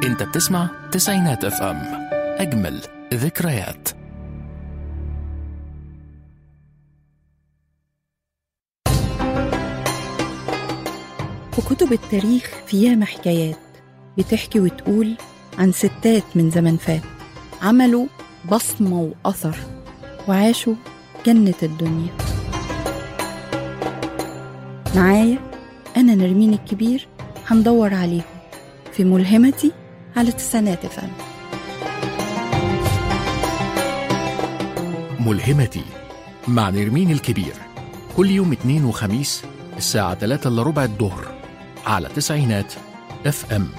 انت بتسمع تسعينات اف ام اجمل ذكريات وكتب التاريخ فيها حكايات بتحكي وتقول عن ستات من زمن فات عملوا بصمة وأثر وعاشوا جنة الدنيا معايا أنا نرمين الكبير هندور عليهم في ملهمتي على تسعينات فن ملهمتي مع نرمين الكبير كل يوم اثنين وخميس الساعة 3 إلا ربع الظهر على تسعينات اف ام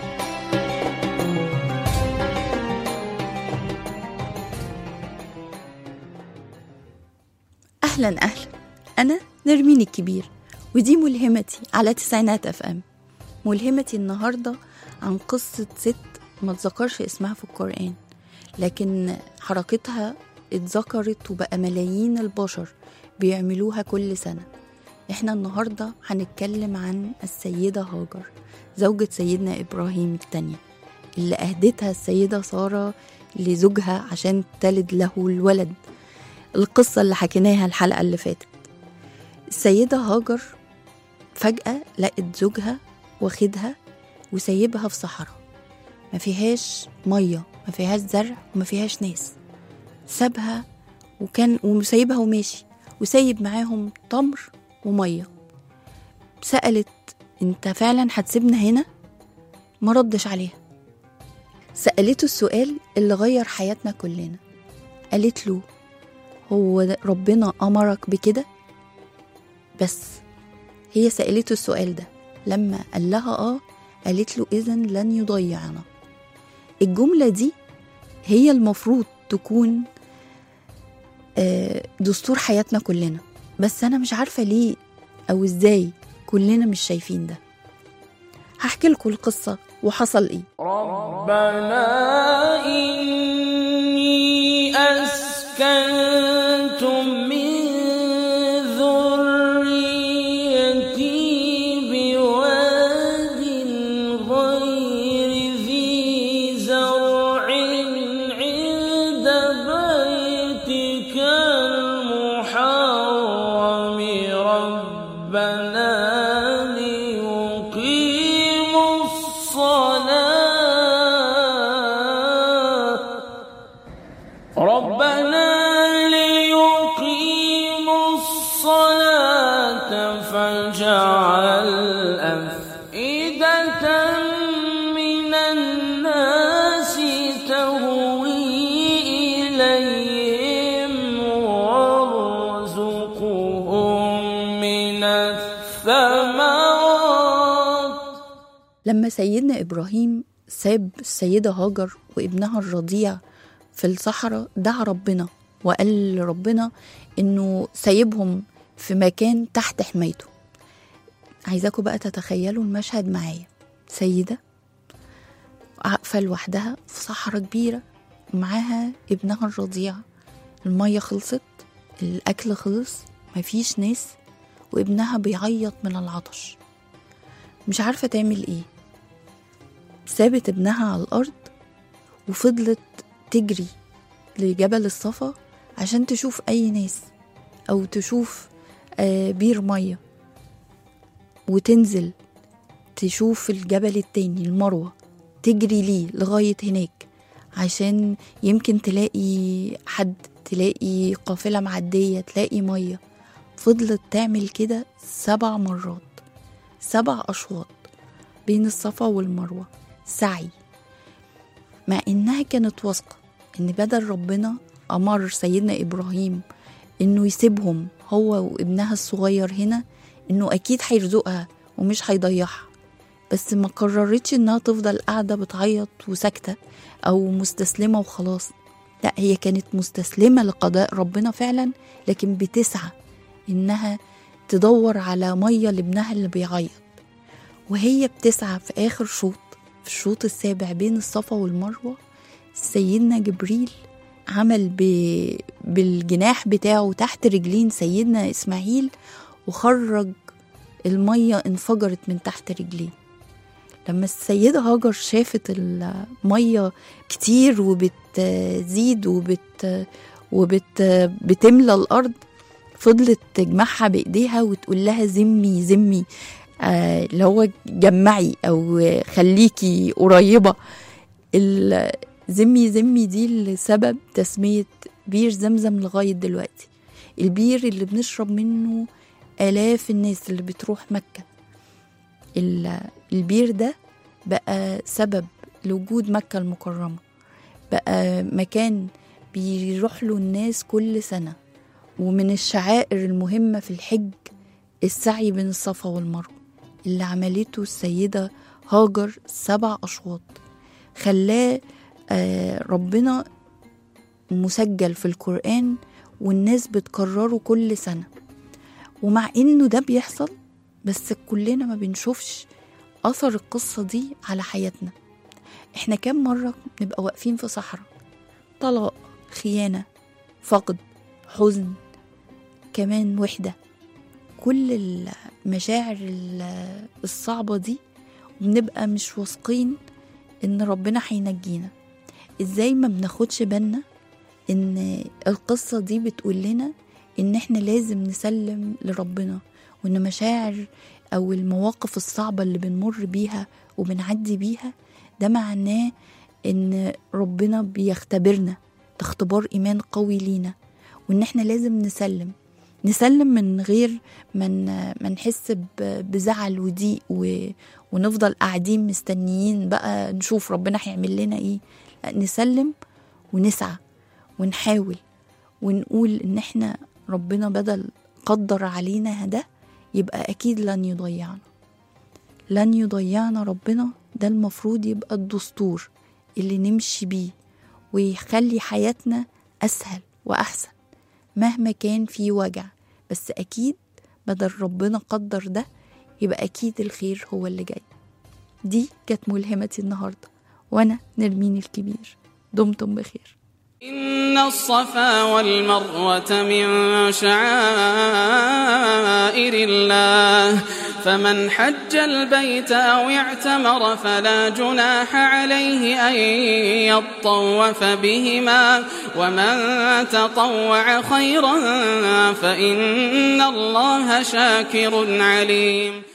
أهلا أهلا أنا نرمين الكبير ودي ملهمتي على تسعينات اف ام ملهمتي النهاردة عن قصة ست ما تذكرش اسمها في القرآن لكن حركتها اتذكرت وبقى ملايين البشر بيعملوها كل سنة احنا النهاردة هنتكلم عن السيدة هاجر زوجة سيدنا إبراهيم التانية اللي أهدتها السيدة سارة لزوجها عشان تلد له الولد القصة اللي حكيناها الحلقة اللي فاتت السيدة هاجر فجأة لقت زوجها واخدها وسايبها في صحراء ما فيهاش مية ما فيهاش زرع وما فيهاش ناس سابها وكان وسايبها وماشي وسايب معاهم تمر ومية سألت انت فعلا هتسيبنا هنا ما ردش عليها سألته السؤال اللي غير حياتنا كلنا قالت له هو ربنا أمرك بكده بس هي سألته السؤال ده لما قال لها اه قالت له إذا لن يضيعنا الجملة دي هي المفروض تكون دستور حياتنا كلنا بس أنا مش عارفة ليه أو إزاي كلنا مش شايفين ده هحكي لكم القصة وحصل إيه ربنا إني أسكنت من ذريتي بواد غير ذي زرع عند بيتك المحرم ربنا ليقيموا الصلاة ربنا ليقيموا الصلاة فاجعل أفئدة من الناس تهوي إليهم وارزقهم من الثمرات لما سيدنا إبراهيم ساب السيدة هاجر وابنها الرضيع في الصحراء دعا ربنا وقال لربنا إنه سايبهم في مكان تحت حمايته عايزاكم بقى تتخيلوا المشهد معايا سيدة واقفة لوحدها في صحراء كبيرة ومعاها ابنها الرضيع المية خلصت الأكل خلص مفيش ناس وابنها بيعيط من العطش مش عارفة تعمل ايه سابت ابنها على الأرض وفضلت تجري لجبل الصفا عشان تشوف أي ناس أو تشوف آه، بير مية وتنزل تشوف الجبل التاني المروة تجري ليه لغاية هناك عشان يمكن تلاقي حد تلاقي قافلة معدية تلاقي مية فضلت تعمل كده سبع مرات سبع أشواط بين الصفا والمروة سعي مع إنها كانت واثقة إن بدل ربنا أمر سيدنا إبراهيم إنه يسيبهم هو وابنها الصغير هنا إنه أكيد هيرزقها ومش هيضيعها بس ما قررتش إنها تفضل قاعدة بتعيط وساكتة أو مستسلمة وخلاص لا هي كانت مستسلمة لقضاء ربنا فعلا لكن بتسعى إنها تدور على مية لابنها اللي بيعيط وهي بتسعى في آخر شوط في الشوط السابع بين الصفا والمروة سيدنا جبريل عمل ب... بالجناح بتاعه تحت رجلين سيدنا إسماعيل وخرج المية انفجرت من تحت رجليه لما السيدة هاجر شافت المية كتير وبتزيد وبت وبت بتملى الأرض فضلت تجمعها بإيديها وتقول لها زمي زمي آه، اللي هو جمعي أو خليكي قريبة ال- زمي زمي دي اللي سبب تسمية بير زمزم لغاية دلوقتي البير اللي بنشرب منه آلاف الناس اللي بتروح مكة ال- البير ده بقى سبب لوجود مكة المكرمة بقى مكان بيروح له الناس كل سنة ومن الشعائر المهمة في الحج السعي بين الصفا والمروة اللي عملته السيدة هاجر سبع أشواط خلاه آه، ربنا مسجل في القرآن والناس بتكرره كل سنة ومع إنه ده بيحصل بس كلنا ما بنشوفش أثر القصة دي على حياتنا إحنا كام مرة نبقى واقفين في صحراء طلاق خيانة فقد حزن كمان وحدة كل المشاعر ال- الصعبة دي وبنبقى مش واثقين إن ربنا هينجينا إزاي ما بناخدش بالنا إن القصة دي بتقول لنا إن إحنا لازم نسلم لربنا وإن مشاعر أو المواقف الصعبة اللي بنمر بيها وبنعدي بيها ده معناه إن ربنا بيختبرنا ده اختبار إيمان قوي لينا وإن إحنا لازم نسلم نسلم من غير ما من ما نحس ب- بزعل وضيق و... ونفضل قاعدين مستنيين بقى نشوف ربنا هيعمل لنا ايه لا نسلم ونسعى ونحاول ونقول ان احنا ربنا بدل قدر علينا ده يبقى اكيد لن يضيعنا لن يضيعنا ربنا ده المفروض يبقى الدستور اللي نمشي بيه ويخلي حياتنا اسهل واحسن مهما كان في وجع بس اكيد بدل ربنا قدر ده يبقى اكيد الخير هو اللي جاي دي كانت ملهمتي النهارده وانا نرمين الكبير دمتم بخير إن الصفا والمروة من شعائر الله فمن حج البيت أو اعتمر فلا جناح عليه أن يطوف بهما ومن تطوع خيرا فإن الله شاكر عليم